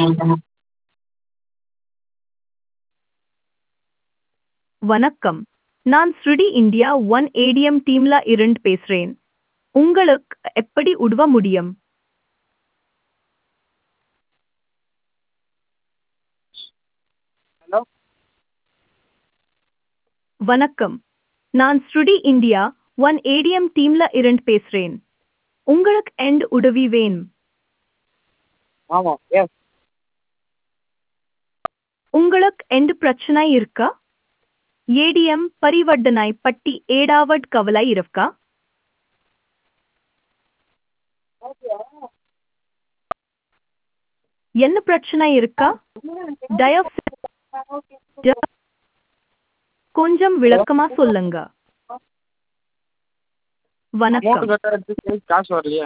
வணக்கம் நான் ஸ்ருடி இந்தியா ஒன் ஏடிஎம் டீம்ல இருந்து பேசுறேன் உங்களுக்கு எப்படி உதவ முடியும் ஹலோ வணக்கம் நான் ஸ்ருடி இந்தியா ஒன் ஏடிஎம் டீம்ல இருந்து பேசுறேன் உங்களுக்கு எண்ட் உதவி வேணும் ஆமாம் எஸ் உங்களுக்கு எந்த பிரச்சனை இருக்கா ஏடிஎம் பரிவர்த்தனை பற்றி ஏடாவட் கவலை இருக்கா என்ன பிரச்சனை இருக்கா தயவு செஞ்சு கொஞ்சம் விளக்கமா சொல்லுங்க வணக்கம் அமௌண்ட் கட்டுறதுக்கு காசு வரலையே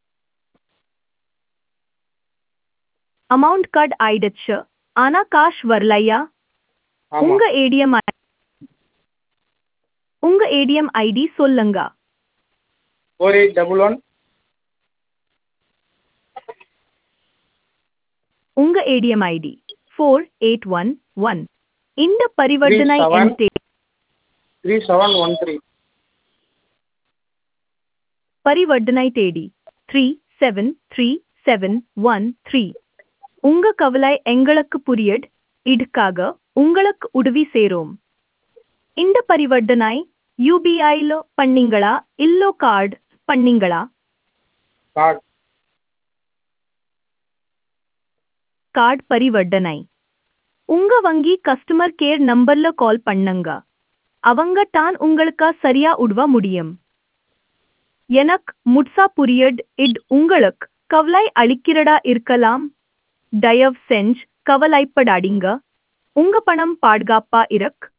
அமௌண்ட் கார்டு ஆயிடுச்சு ஆனா காஷ் வரலையா ஆமாம் உங்க ஏடிஎம் உங்க ஏடிஎம் ஐடி சொல்லுங்க ஃபோர் எயிட் டபுள் ஒன் உங்க A T M I D four eight one one இந்த பரிவர்த்தனை seven. எண் தே- த்ரீ செவன் ஒன் த்ரீ பரிவர்த்தனை தேதி three seven three seven one three உங்க கவலை எங்களுக்கு புரியட் இதுக்காக உங்களுக்கு உதவி சேரும் இந்த பரிவர்த்தனை யூபிஐல பண்ணீங்களா இல்லோ கார்டு பண்ணீங்களா கார்டு கார்டு பரிவர்த்தனை உங்க வங்கி கஸ்டமர் கேர் நம்பர்ல கால் பண்ணுங்க அவங்க தான் உங்களுக்கு சரியா உதவ முடியும் எனக்கு முட்சா புரியட் இட் உங்களுக்கு கவலை அளிக்கிறதா இருக்கலாம் தயவு செஞ்சு கவலைப்படாதீங்க உங்க பணம் பாதுகாப்பா இருக்